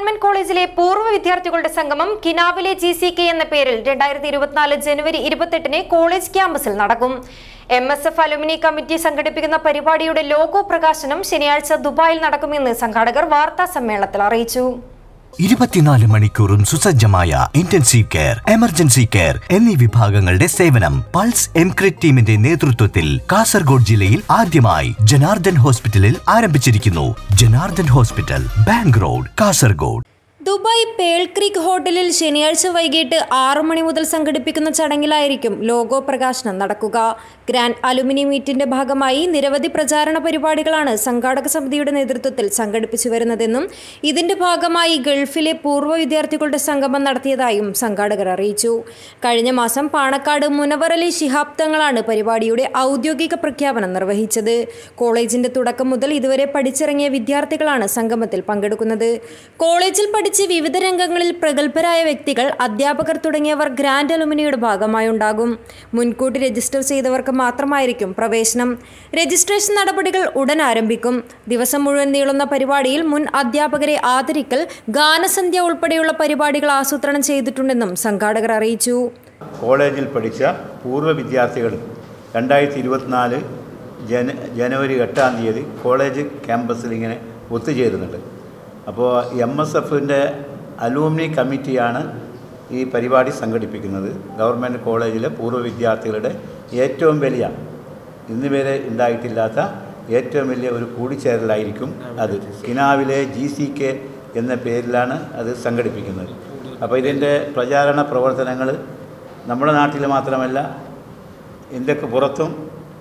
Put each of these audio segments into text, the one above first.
government കോളേജിലെ പൂർവ്വ വിദ്യാർത്ഥികളുടെ സംഗമം കിനാവിലെ ജി സി കെ എന്ന പേരിൽ രണ്ടായിരത്തി ഇരുപത്തിനാല് ജനുവരി ഇരുപത്തെട്ടിന് കോളേജ് ക്യാമ്പസിൽ നടക്കും M S F alumni committee സംഘടിപ്പിക്കുന്ന പരിപാടിയുടെ ലോഗോ പ്രകാശനം ശനിയാഴ്ച ദുബായിൽ നടക്കുമെന്ന് സംഘാടകർ വാർത്താ സമ്മേളനത്തിൽ അറിയിച്ചു ഇരുപത്തിനാല് മണിക്കൂറും സുസജ്ജമായ ഇന്റൻസീവ് കെയർ എമർജൻസി കെയർ എന്നീ വിഭാഗങ്ങളുടെ സേവനം പൾസ് എംക്രിറ്റ് ടീമിന്റെ നേതൃത്വത്തിൽ കാസർഗോഡ് ജില്ലയിൽ ആദ്യമായി ജനാർദ്ദൻ ഹോസ്പിറ്റലിൽ ആരംഭിച്ചിരിക്കുന്നു Janardhan hospital bank road Kasaragod Dubai pearl creek ഹോട്ടലിൽ ശനിയാഴ്ച വൈകിട്ട് ആറു മണി മുതൽ സംഘടിപ്പിക്കുന്ന ചടങ്ങിലായിരിക്കും ലോഗോ പ്രകാശനം നടക്കുക ഗ്രാൻഡ് അലുമിനി മീറ്റിന്റെ ഭാഗമായി നിരവധി പ്രചാരണ പരിപാടികളാണ് സംഘാടക സമിതിയുടെ നേതൃത്വത്തിൽ സംഘടിപ്പിച്ചു വരുന്നതെന്നും ഇതിന്റെ ഭാഗമായി ഗൾഫിലെ പൂർവ്വ വിദ്യാർത്ഥികളുടെ സംഗമം നടത്തിയതായും സംഘാടകർ അറിയിച്ചു കഴിഞ്ഞ മാസം പാണക്കാട് മുനവർ അലി ശിഹാബ് തങ്ങളാണ് പരിപാടിയുടെ ഔദ്യോഗിക പ്രഖ്യാപനം നിർവഹിച്ചത് കോളേജിന്റെ തുടക്കം മുതൽ ഇതുവരെ പഠിച്ചിറങ്ങിയ വിദ്യാർത്ഥികളാണ് സംഗമത്തിൽ പങ്കെടുക്കുന്നത് കോളേജിൽ പഠിച്ച് വിവിധ രംഗങ്ങളിൽ പ്രഗത്ഭരായ വ്യക്തികൾ അധ്യാപകർ തുടങ്ങിയവർ ഗ്രാൻഡ് അലുമിനിയുടെ ഭാഗമായി ഉണ്ടാകും മുൻകൂട്ടി രജിസ്റ്റർ ചെയ്തവർക്ക് മാത്രമായിരിക്കും പ്രവേശനം രജിസ്ട്രേഷൻ നടപടികൾ ഉടൻ ആരംഭിക്കും ദിവസം മുഴുവൻ നീളുന്ന പരിപാടിയിൽ മുൻ അധ്യാപകരെ ആദരിക്കൽ ഗാനസന്ധ്യ ഉൾപ്പെടെയുള്ള പരിപാടികൾ ആസൂത്രണം ചെയ്തിട്ടുണ്ടെന്നും സംഘാടകർ അറിയിച്ചു കോളേജിൽ പഠിച്ച പൂർവ്വ വിദ്യാർത്ഥികൾ രണ്ടായിരത്തി ഇരുപത്തിനാല് ജന ജനുവരി എട്ടാം തീയതി കോളേജ് ക്യാമ്പസിൽ ഇങ്ങനെ ഒത്തുചേരുന്നുണ്ട് അപ്പോൾ എം എസ് എഫിൻ്റെ അലൂമിനി കമ്മിറ്റിയാണ് ഈ പരിപാടി സംഘടിപ്പിക്കുന്നത് ഗവൺമെൻറ് കോളേജിലെ പൂർവ്വ വിദ്യാർത്ഥികളുടെ ഏറ്റവും വലിയ ഇന്ന് വരെ ഉണ്ടായിട്ടില്ലാത്ത ഏറ്റവും വലിയ ഒരു കൂടിച്ചേരലായിരിക്കും അത് കിനാവിലെ ജി സി കെ എന്ന പേരിലാണ് അത് സംഘടിപ്പിക്കുന്നത് അപ്പോൾ ഇതിൻ്റെ പ്രചാരണ പ്രവർത്തനങ്ങൾ നമ്മുടെ നാട്ടിൽ മാത്രമല്ല ഇന്ത്യക്ക് പുറത്തും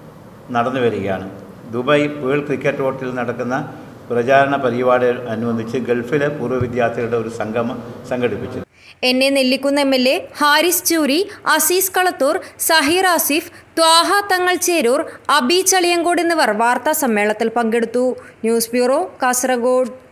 നടന്നു വരികയാണ് ദുബായ് പേൾ ക്രിക്കറ്റ് കോർട്ടിൽ നടക്കുന്ന പ്രചാരണ പരിപാടി അനുബന്ധിച്ച് ഗൾഫിലെ പൂർവ്വ വിദ്യാർത്ഥികളുടെ ഒരു സംഗമം സംഘടിപ്പിച്ചു N A Nellikkunnu M L A Haris Choori Azeez Kalathur Saheer Asif Thaha Thangal Cherur Abi Chaliyamkode എന്നിവർ വാർത്താ സമ്മേളനത്തിൽ പങ്കെടുത്തു ന്യൂസ് ബ്യൂറോ കാസർഗോഡ്